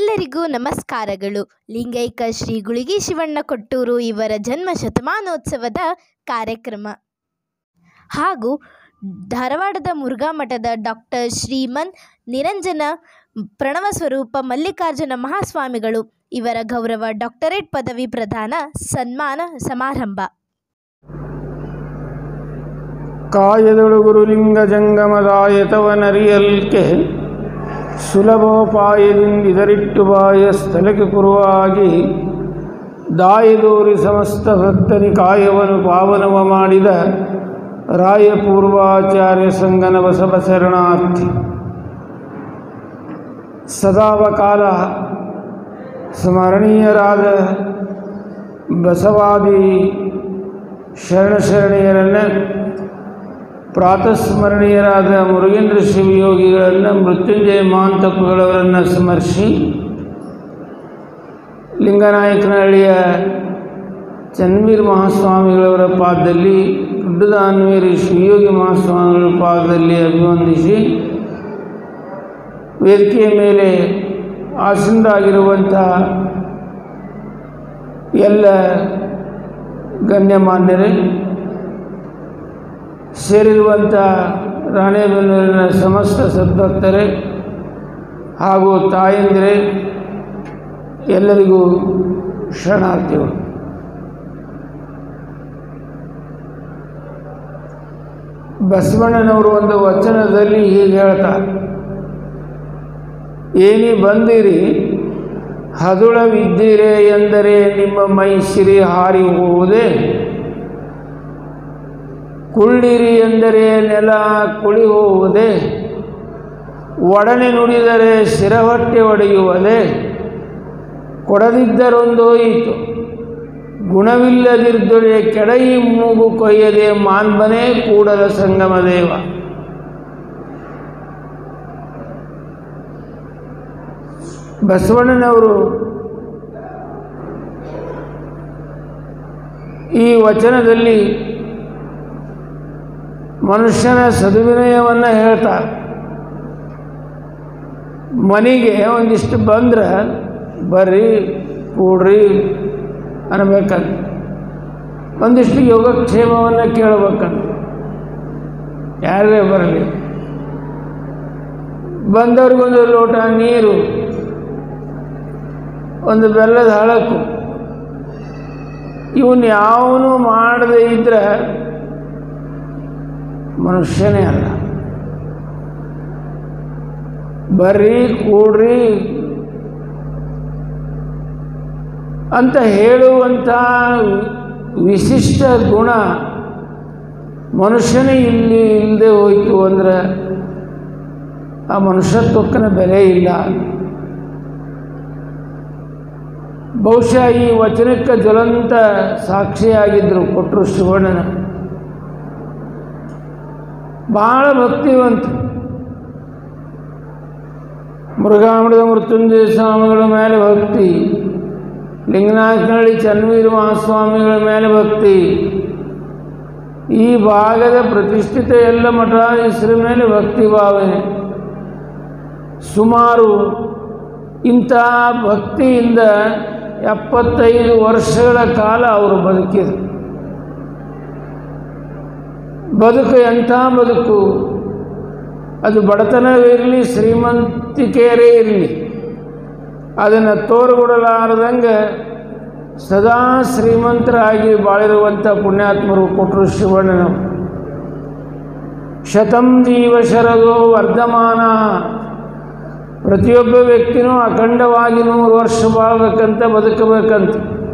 ಎಲ್ಲರಿಗೂ ನಮಸ್ಕಾರಗಳು ಲಿಂಗೈಕ ಶ್ರೀ ಗುಳಿಗಿ ಶಿವಣ್ಣ ಕೊಟ್ಟೂರು ಇವರ ಜನ್ಮ ಶತಮಾನೋತ್ಸವದ ಕಾರ್ಯಕ್ರಮ ಹಾಗೂ ಧಾರವಾಡದ ಮುರುಘಾ ಮಠದ ಡಾಕ್ಟರ್ ಶ್ರೀಮನ್ ನಿರಂಜನ ಪ್ರಣವ ಸ್ವರೂಪ ಮಲ್ಲಿಕಾರ್ಜುನ ಮಹಾಸ್ವಾಮಿಗಳು ಇವರ ಗೌರವ ಡಾಕ್ಟರೇಟ್ ಪದವಿ ಪ್ರದಾನ ಸನ್ಮಾನ ಸಮಾರಂಭ ಕಾಯದೊಳಗುರುಲಿಂಗ ಜಂಗಮದಾಯತವನರಿಯಲ್ಕೆ ಸುಲಭೋಪಾಯದಿಂದಿದರಿಟ್ಟು ಬಾಯ ಸ್ಥಳಕ್ಕೆ ಕುರುವಾಗಿ ದಾಯದೋರಿ ಸಮಸ್ತ ಭಕ್ತನಿ ಕಾಯವನ್ನು ಪಾವನವ ಮಾಡಿದ ರಾಯಪೂರ್ವಾಚಾರ್ಯ ಸಂಗನ ಬಸವ ಶರಣಾರ್ಥಿ ಸದಾವಕಾಲ ಸ್ಮರಣೀಯರಾದ ಬಸವಾದಿ ಶರಣಶರಣೆಯರನ್ನು ಪ್ರಾತಸ್ಮರಣೀಯರಾದ ಮುರುಗೇಂದ್ರ ಶಿವಯೋಗಿಗಳನ್ನು ಮೃತ್ಯುಂಜಯ ಮಹಾಂತಪ್ಪಗಳವರನ್ನು ಸ್ಮರಿಸಿ ಲಿಂಗನಾಯಕನಹಳ್ಳಿಯ ಚನ್ವೀರ್ ಮಹಾಸ್ವಾಮಿಗಳವರ ಪಾದದಲ್ಲಿ ದೊಡ್ಡದಾನ್ವೀರಿ ಶಿವಯೋಗಿ ಮಹಾಸ್ವಾಮಿಗಳ ಪಾದದಲ್ಲಿ ಅಭಿವಂದಿಸಿ ವೇದಿಕೆಯ ಮೇಲೆ ಆಸೀನರಾಗಿರುವಂಥ ಎಲ್ಲ ಗಣ್ಯಮಾನ್ಯರೇ ಸೇರಿರುವಂಥ ರಾಣೆಬೆನ್ನೂರಿನ ಸಮಸ್ತ ಸದ್ಭಕ್ತರೇ ಹಾಗೂ ತಾಯಂದಿರೇ ಎಲ್ಲರಿಗೂ ಶರಣಾರ್ಥಿಗಳು ಬಸವಣ್ಣನವರು ಒಂದು ವಚನದಲ್ಲಿ ಹೀಗೆ ಹೇಳ್ತಾರೆ ಏನಿ ಬಂದಿರಿ ಹದುಳವಿದ್ದೀರೆ ಎಂದರೆ ನಿಮ್ಮ ಮೈ ಸಿರಿ ಹಾರಿ ಹೋಗುವುದೇ ಕುಳ್ಳಿರಿ ಎಂದರೆ ನೆಲ ಕುಳಿ ಹೋಗುವುದೇ ಒಡನೆ ನುಡಿದರೆ ಶಿರಹೊಟ್ಟೆ ಒಡೆಯುವುದೇ ಕೊಡದಿದ್ದರೊಂದೋಯಿತು ಗುಣವಿಲ್ಲದಿದ್ದೊಡೆ ಕೆಡಯಿ ಮೂಗು ಕೊಯ್ಯದೆ ಮಾನ್ಬನೇ ಕೂಡಲ ಸಂಗಮ ದೇವ ಬಸವಣ್ಣನವರು ಈ ವಚನದಲ್ಲಿ ಮನುಷ್ಯನ ಸದ್ವಿನಯವನ್ನು ಹೇಳ್ತಾರೆ ಮನೆಗೆ ಒಂದಿಷ್ಟು ಬಂದ್ರೆ ಬರ್ರಿ ಕೂಡ್ರಿ ಅನ್ಬೇಕಂತ ಒಂದಿಷ್ಟು ಯೋಗಕ್ಷೇಮವನ್ನು ಕೇಳಬೇಕಂತ ಯಾರೇ ಬರಲಿ ಬಂದವ್ರಿಗೊಂದು ಲೋಟ ನೀರು ಒಂದು ಬೆಲ್ಲದ ಹಳಕು ಇವನ್ ಯಾವನು ಮಾಡದೇ ಇದ್ರೆ ಮನುಷ್ಯನೇ ಅಲ್ಲ ಬರ್ರಿ ಕೂಡ್ರಿ ಅಂತ ಹೇಳುವಂಥ ವಿಶಿಷ್ಟ ಗುಣ ಮನುಷ್ಯನೇ ಇಲ್ಲಿ ಇಲ್ಲದೆ ಹೋಯಿತು ಅಂದ್ರೆ ಆ ಮನುಷ್ಯತ್ವಕ್ಕನ ಬೆಲೆ ಇಲ್ಲ ಬಹುಶಃ ಈ ವಚನಕ್ಕೆ ಜ್ವಲಂತ ಸಾಕ್ಷಿಯಾಗಿದ್ದರು ಕೊಟ್ಟರು ಶಿವಣ್ಣನ ಭಾಳ ಭಕ್ತಿವಂತ ಮುರುಘಾಮೃತ ಮೃತ್ಯುಂಜಯ ಸ್ವಾಮಿಗಳ ಮೇಲೆ ಭಕ್ತಿ ಲಿಂಗನಾಥನಹಳ್ಳಿ ಚನ್ವೀರ ಮಹಾಸ್ವಾಮಿಗಳ ಮೇಲೆ ಭಕ್ತಿ ಈ ಭಾಗದ ಪ್ರತಿಷ್ಠಿತ ಎಲ್ಲ ಮಠಾಧೀಶರ ಮೇಲೆ ಭಕ್ತಿ ಭಾವನೆ ಸುಮಾರು ಇಂಥ ಭಕ್ತಿಯಿಂದ ಎಪ್ಪತ್ತೈದು ವರ್ಷಗಳ ಕಾಲ ಅವರು ಬದುಕಿದರು ಬದುಕು ಎಂಥ ಬದುಕು ಅದು ಬಡತನವಿರಲಿ ಶ್ರೀಮಂತಿಕೆಯರೇ ಇರಲಿ ಅದನ್ನು ತೋರುಗೊಡಲಾರದಂಗೆ ಸದಾ ಶ್ರೀಮಂತರಾಗಿ ಬಾಳಿರುವಂಥ ಪುಣ್ಯಾತ್ಮರು ಕೊಟ್ಟರು ಶಿವಣ್ಣನ ಶತಂ ಜೀವ ಶರದೋ ವರ್ಧಮಾನ ಪ್ರತಿಯೊಬ್ಬ ವ್ಯಕ್ತಿನೂ ಅಖಂಡವಾಗಿ ನೂರು ವರ್ಷ ಬಾಳ್ಬೇಕಂತ ಬದುಕಬೇಕಂತ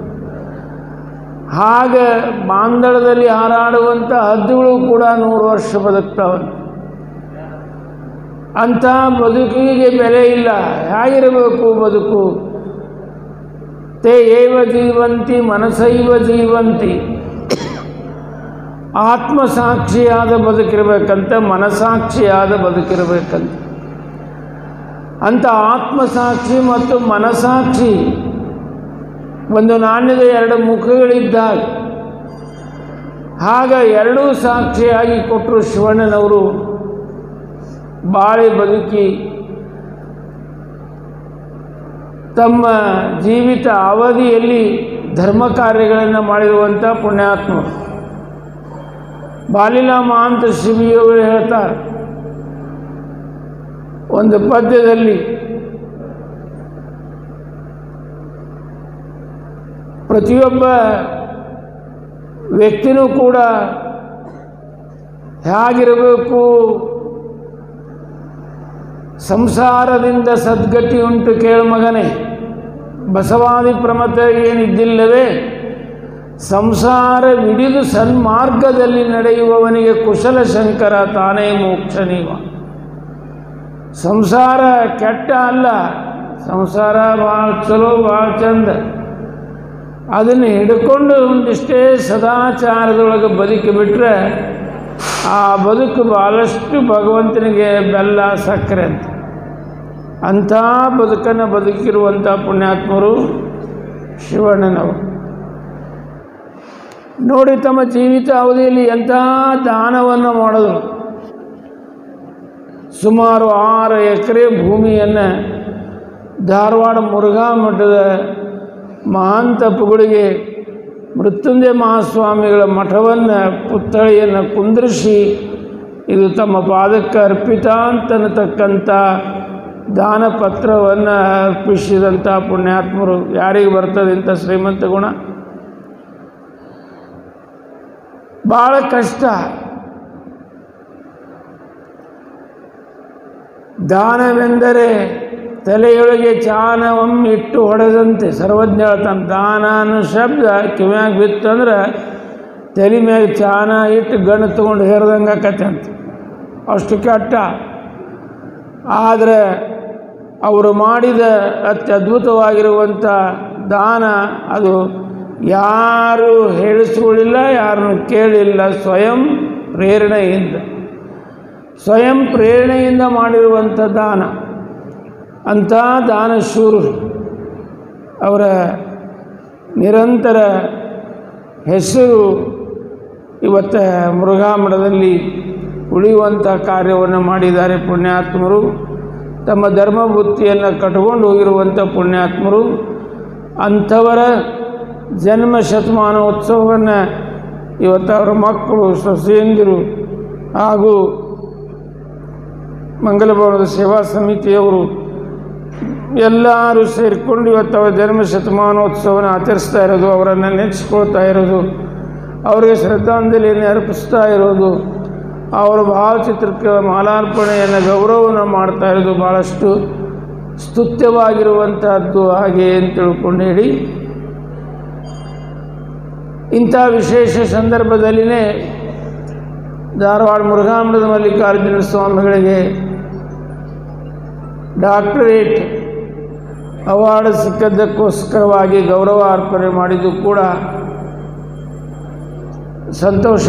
ಹಾಗೆ ಬಾಂದಳದಲ್ಲಿ ಹಾರಾಡುವಂಥ ಹದ್ದುಗಳು ಕೂಡ ನೂರು ವರ್ಷ ಬದುಕ್ತಾವೆ ಅಂಥ ಬದುಕಿಗೆ ಬೆಲೆ ಇಲ್ಲ ಹೇಗಿರಬೇಕು ಬದುಕು ತೇ ಏವ ಜೀವಂತಿ ಮನಸೈವ ಜೀವಂತಿ ಆತ್ಮಸಾಕ್ಷಿಯಾದ ಬದುಕಿರಬೇಕಂತ ಮನಸಾಕ್ಷಿಯಾದ ಬದುಕಿರಬೇಕಂತ ಅಂಥ ಆತ್ಮಸಾಕ್ಷಿ ಮತ್ತು ಮನಸಾಕ್ಷಿ ಒಂದು ನಾಣ್ಯದ ಎರಡು ಮುಖಗಳಿದ್ದಾಗ ಆಗ ಎರಡೂ ಸಾಕ್ಷಿಯಾಗಿ ಕೊಟ್ಟರು ಶಿವಣ್ಣನವರು ಬಾಳೆ ಬದುಕಿ ತಮ್ಮ ಜೀವಿತ ಅವಧಿಯಲ್ಲಿ ಧರ್ಮ ಕಾರ್ಯಗಳನ್ನು ಮಾಡಿರುವಂಥ ಪುಣ್ಯಾತ್ಮರು ಬಾಲಿಲ ಮಹಾಂತ ಶಿಬಿಯವರು ಹೇಳ್ತಾರೆ ಒಂದು ಪದ್ಯದಲ್ಲಿ ಪ್ರತಿಯೊಬ್ಬ ವ್ಯಕ್ತಿನೂ ಕೂಡ ಹೇಗಿರಬೇಕು ಸಂಸಾರದಿಂದ ಸದ್ಗತಿ ಉಂಟು ಕೇಳು ಮಗನೇ ಬಸವಾದಿ ಪ್ರಮತ ಏನಿದ್ದಿಲ್ಲವೇ ಸಂಸಾರವಿಡಿದು ಸನ್ಮಾರ್ಗದಲ್ಲಿ ನಡೆಯುವವನಿಗೆ ಕುಶಲ ಶಂಕರ ತಾನೇ ಮೋಕ್ಷ ನೀವ ಸಂಸಾರ ಕೆಟ್ಟ ಅಲ್ಲ ಸಂಸಾರ ಭಾಳ ಚಲೋ ಭಾಳ ಚಂದ ಅದನ್ನು ಹಿಡ್ಕೊಂಡು ಒಂದಿಷ್ಟೇ ಸದಾಚಾರದೊಳಗೆ ಬದುಕಿ ಬಿಟ್ಟರೆ ಆ ಬದುಕು ಭಾಳಷ್ಟು ಭಗವಂತನಿಗೆ ಬೆಲ್ಲ ಸಕ್ಕರೆ ಅಂತ ಅಂಥ ಬದುಕನ್ನು ಬದುಕಿರುವಂಥ ಪುಣ್ಯಾತ್ಮರು ಶಿವಣ್ಣನವರು ನೋಡಿ ತಮ್ಮ ಜೀವಿತ ಅವಧಿಯಲ್ಲಿ ಎಂಥ ದಾನವನ್ನು ಮಾಡಿದ್ರು ಸುಮಾರು ಆರು ಎಕರೆ ಭೂಮಿಯನ್ನು ಧಾರವಾಡ ಮುರುಘಾ ಮಠದ ಮಹಾಂತಪ್ಪುಗಳಿಗೆ ಮೃತ್ಯುಂಜಯ ಮಹಾಸ್ವಾಮಿಗಳ ಮಠವನ್ನು ಪುತ್ಥಳಿಯನ್ನು ಕುಂದ್ರಿಸಿ ಇದು ತಮ್ಮ ಪಾದಕ್ಕೆ ಅರ್ಪಿತ ಅಂತನ್ನತಕ್ಕಂಥ ದಾನ ಪತ್ರವನ್ನು ಅರ್ಪಿಸಿದಂಥ ಪುಣ್ಯಾತ್ಮರು ಯಾರಿಗೆ ಬರ್ತದೆ ಇಂಥ ಶ್ರೀಮಂತ ಗುಣ ಭಾಳ ಕಷ್ಟ ದಾನವೆಂದರೆ ತಲೆಯೊಳಗೆ ಚಾನವಮ್ಮಿಟ್ಟು ಹೊಡೆದಂತೆ ಸರ್ವಜ್ಞ ಹೇಳ್ತಾನೆ ದಾನ ಅನ್ನೋ ಶಬ್ದ ಕಿವ್ಯಾಗ ಬಿತ್ತು ಅಂದ್ರೆ ತಲೆ ಮ್ಯಾಗ ಚಾನ ಇಟ್ಟು ಗಣ್ಣು ತೊಗೊಂಡು ಹೇರ್ದಂಗೆ ಆಕತ್ತೆ ಅಂತ ಅಷ್ಟು ಕೆಟ್ಟ ಆದರೆ ಅವರು ಮಾಡಿದ ಅತ್ಯದ್ಭುತವಾಗಿರುವಂಥ ದಾನ ಅದು ಯಾರು ಹೇಳಿಸ್ಕೊಳ್ಳಿಲ್ಲ ಯಾರನ್ನು ಕೇಳಿಲ್ಲ ಸ್ವಯಂ ಪ್ರೇರಣೆಯಿಂದ ಸ್ವಯಂ ಪ್ರೇರಣೆಯಿಂದ ಮಾಡಿರುವಂಥ ದಾನ ಅಂಥ ದಾನಶೂರರು ಅವರ ನಿರಂತರ ಹೆಸರು ಇವತ್ತು ಮೃಗಾಮಠದಲ್ಲಿ ಉಳಿಯುವಂಥ ಕಾರ್ಯವನ್ನು ಮಾಡಿದ್ದಾರೆ ಪುಣ್ಯಾತ್ಮರು ತಮ್ಮ ಧರ್ಮಬುತ್ತಿಯನ್ನು ಕಟ್ಕೊಂಡು ಹೋಗಿರುವಂಥ ಪುಣ್ಯಾತ್ಮರು ಅಂಥವರ ಜನ್ಮ ಶತಮಾನೋತ್ಸವವನ್ನು ಇವತ್ತು ಅವರ ಮಕ್ಕಳು ಸೊಸೆಯಂದಿರು ಹಾಗೂ ಮಂಗಲಭವನದ ಸೇವಾ ಸಮಿತಿಯವರು ಎಲ್ಲರೂ ಸೇರಿಕೊಂಡು ಇವತ್ತು ಅವರ ಜನ್ಮ ಶತಮಾನೋತ್ಸವನ ಆಚರಿಸ್ತಾ ಇರೋದು ಅವರನ್ನು ನೆನೆಸ್ಕೊಳ್ತಾ ಇರೋದು ಅವರಿಗೆ ಶ್ರದ್ಧಾಂಜಲಿಯನ್ನು ಅರ್ಪಿಸ್ತಾ ಇರೋದು ಅವರ ಭಾವಚಿತ್ರಕ್ಕೆ ಮಾಲಾರ್ಪಣೆಯನ್ನು ಗೌರವವನ್ನು ಮಾಡ್ತಾ ಇರೋದು ಭಾಳಷ್ಟು ಸ್ತುತ್ಯವಾಗಿರುವಂತಹದ್ದು ಹಾಗೆ ಅಂತ ತಿಳ್ಕೊಂಡು ಹೇಳಿ ಇಂಥ ವಿಶೇಷ ಸಂದರ್ಭದಲ್ಲಿನೇ ಧಾರವಾಡ ಮುರುಘಾಮಠದ ಮಲ್ಲಿಕಾರ್ಜುನ ಸ್ವಾಮಿಗಳಿಗೆ ಡಾಕ್ಟರೇಟ್ ಅವಾರ್ಡ್ ಸಿಕ್ಕದ್ದಕ್ಕೋಸ್ಕರವಾಗಿ ಗೌರವ ಅರ್ಪಣೆ ಮಾಡಿದ್ದು ಕೂಡ ಸಂತೋಷ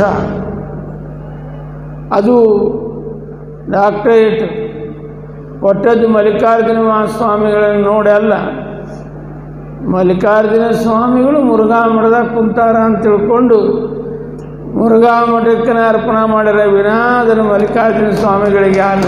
ಅದು ಡಾಕ್ಟರೇಟ್ ಕೊಟ್ಟದ್ದು ಮಲ್ಲಿಕಾರ್ಜುನ ಮಹಾಸ್ವಾಮಿಗಳನ್ನು ನೋಡಿ ಅಲ್ಲ ಮಲ್ಲಿಕಾರ್ಜುನ ಸ್ವಾಮಿಗಳು ಮುರುಘಾ ಮಠದಾಗ ಕುಂತಾರ ಅಂತ ತಿಳ್ಕೊಂಡು ಮುರುಘಾ ಮಠಕ್ಕೆ ಅರ್ಪಣೆ ಮಾಡ್ಯಾರ ವಿನಾ ಅದನ್ನು ಮಲ್ಲಿಕಾರ್ಜುನ ಸ್ವಾಮಿಗಳಿಗೆ ಅಲ್ಲ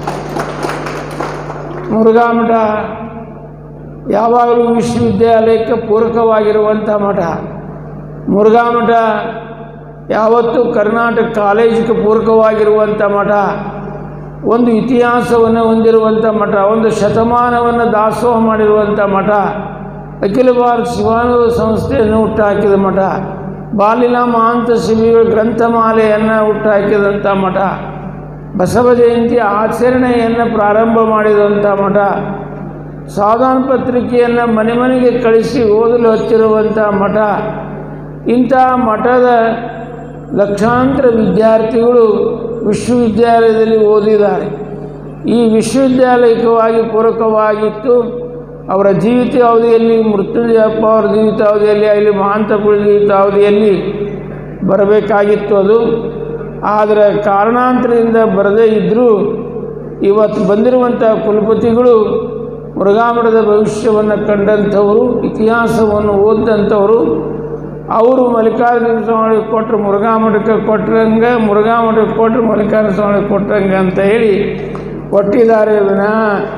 ಮುರುಘಾ ಮಠ ಯಾವಾಗಲೂ ವಿಶ್ವವಿದ್ಯಾಲಯಕ್ಕೆ ಪೂರಕವಾಗಿರುವಂಥ ಮಠ ಮುರುಘಾ ಮಠ ಯಾವತ್ತೂ ಕರ್ನಾಟಕ ಕಾಲೇಜಿಗೆ ಪೂರಕವಾಗಿರುವಂಥ ಮಠ ಒಂದು ಇತಿಹಾಸವನ್ನು ಹೊಂದಿರುವಂಥ ಮಠ ಒಂದು ಶತಮಾನವನ್ನು ದಾಸೋಹ ಮಾಡಿರುವಂಥ ಮಠ ಅಖಿಲ ಭಾರತ ಶಿವಾನುಭವ ಸಂಸ್ಥೆಯನ್ನು ಹುಟ್ಟುಹಾಕಿದ ಮಠ ಬಾಲಿನ ಮಹಾಂತ ಶಿಬಿಗಳ ಗ್ರಂಥಮಾಲೆಯನ್ನು ಹುಟ್ಟುಹಾಕಿದಂಥ ಮಠ ಬಸವ ಜಯಂತಿ ಆಚರಣೆಯನ್ನು ಪ್ರಾರಂಭ ಮಾಡಿದಂಥ ಮಠ ಸಾಧಾರಣ ಪತ್ರಿಕೆಯನ್ನು ಮನೆ ಮನೆಗೆ ಕಳಿಸಿ ಓದಲು ಹಚ್ಚಿರುವಂಥ ಮಠ ಇಂಥ ಮಠದ ಲಕ್ಷಾಂತರ ವಿದ್ಯಾರ್ಥಿಗಳು ವಿಶ್ವವಿದ್ಯಾಲಯದಲ್ಲಿ ಓದಿದ್ದಾರೆ ಈ ವಿಶ್ವವಿದ್ಯಾಲಯಕವಾಗಿ ಪೂರಕವಾಗಿತ್ತು ಅವರ ಜೀವಿತಾವಧಿಯಲ್ಲಿ ಮೃತ್ಯುಂಜಯಪ್ಪ ಅವರ ಜೀವಿತಾವಧಿಯಲ್ಲಿ ಅಲ್ಲಿ ಮಹಾಂತಪುರ ಜೀವಿತಾವಧಿಯಲ್ಲಿ ಬರಬೇಕಾಗಿತ್ತು ಅದು ಆದರೆ ಕಾರಣಾಂತರದಿಂದ ಬರದೇ ಇದ್ದರೂ ಇವತ್ತು ಬಂದಿರುವಂಥ ಕುಲಪತಿಗಳು ಮುರುಘಾಮಠದ ಭವಿಷ್ಯವನ್ನು ಕಂಡಂಥವರು ಇತಿಹಾಸವನ್ನು ಓದಿದಂಥವರು ಅವರು ಮಲ್ಲಿಕಾರ್ಜುನ ಸ್ವಾಮಿ ಕೊಟ್ಟರು ಮುರುಘಾ ಮಠಕ್ಕೆ ಕೊಟ್ರಂಗೆ ಮುರುಘಾ ಮಠಕ್ಕೆ ಕೊಟ್ಟರು ಮಲ್ಲಿಕಾರ್ಜುನ ಸ್ವಾಮಿ ಕೊಟ್ರಂಗೆ ಅಂತ ಹೇಳಿ ಕೊಟ್ಟಿದ್ದಾರೆ ವಿನಃ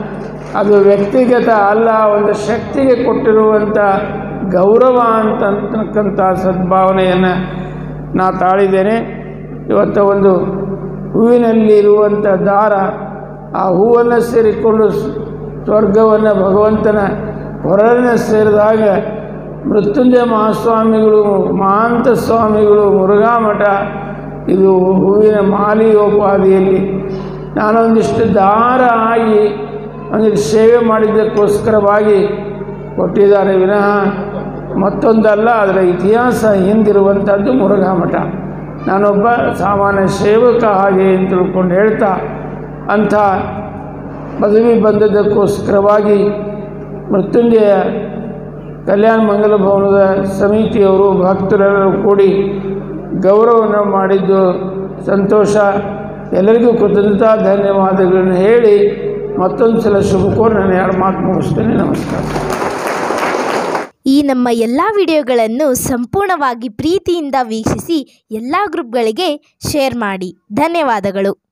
ಅದು ವ್ಯಕ್ತಿಗತ ಅಲ್ಲ ಒಂದು ಶಕ್ತಿಗೆ ಕೊಟ್ಟಿರುವಂಥ ಗೌರವ ಅಂತಕ್ಕಂಥ ಸದ್ಭಾವನೆಯನ್ನು ನಾ ತಾಳಿದ್ದೇನೆ ಇವತ್ತು ಒಂದು ಹೂವಿನಲ್ಲಿ ಇರುವಂಥ ದಾರ ಆ ಹೂವನ್ನು ಸೇರಿಕೊಂಡು ಸ್- ಸ್ವರ್ಗವನ್ನು ಭಗವಂತನ ಹೊರನ ಸೇರಿದಾಗ ಮೃತ್ಯುಂಜಯ ಮಹಾಸ್ವಾಮಿಗಳು ಮಹಾಂತ ಸ್ವಾಮಿಗಳು ಮುರುಘಾ ಮಠ ಇದು ಹೂವಿನ ಮಾಲಿಯೋಪಾದಿಯಲ್ಲಿ ನಾನೊಂದಿಷ್ಟು ದಾರ ಆಗಿ ಒಂದಿಷ್ಟು ಸೇವೆ ಮಾಡಿದ್ದಕ್ಕೋಸ್ಕರವಾಗಿ ಕೊಟ್ಟಿದ್ದಾರೆ ವಿನಃ ಮತ್ತೊಂದಲ್ಲ ಅದರ ಇತಿಹಾಸ ಹಿಂದಿರುವಂಥದ್ದು ಮುರುಘಾ ಮಠ ನಾನೊಬ್ಬ ಸಾಮಾನ್ಯ ಸೇವಕ ಹಾಗೆ ಅಂತ ತಿಳ್ಕೊಂಡು ಹೇಳ್ತಾ ಅಂಥ ಪದವಿ ಬಂದದ್ದಕ್ಕೋಸ್ಕರವಾಗಿ ಮೃತ್ಯುಂಜಯ ಕಲ್ಯಾಣ ಮಂಗಲ ಭವನದ ಸಮಿತಿಯವರು ಭಕ್ತರೆಲ್ಲರೂ ಕೂಡಿ ಗೌರವವನ್ನು ಮಾಡಿದ್ದು ಸಂತೋಷ ಎಲ್ಲರಿಗೂ ಕೃತಜ್ಞತಾ ಧನ್ಯವಾದಗಳನ್ನು ಹೇಳಿ ಮತ್ತೊಂದು ಸಲ ಶುಭ ಕೋರಿ ನಾನು ಎರಡು ಮಾತು ಮುಗಿಸ್ತೇನೆ ನಮಸ್ಕಾರ ಈ ನಮ್ಮ ಎಲ್ಲ ವಿಡಿಯೋಗಳನ್ನು ಸಂಪೂರ್ಣವಾಗಿ ಪ್ರೀತಿಯಿಂದ ವೀಕ್ಷಿಸಿ ಎಲ್ಲ ಗ್ರೂಪ್ಗಳಿಗೆ ಶೇರ್ ಮಾಡಿ ಧನ್ಯವಾದಗಳು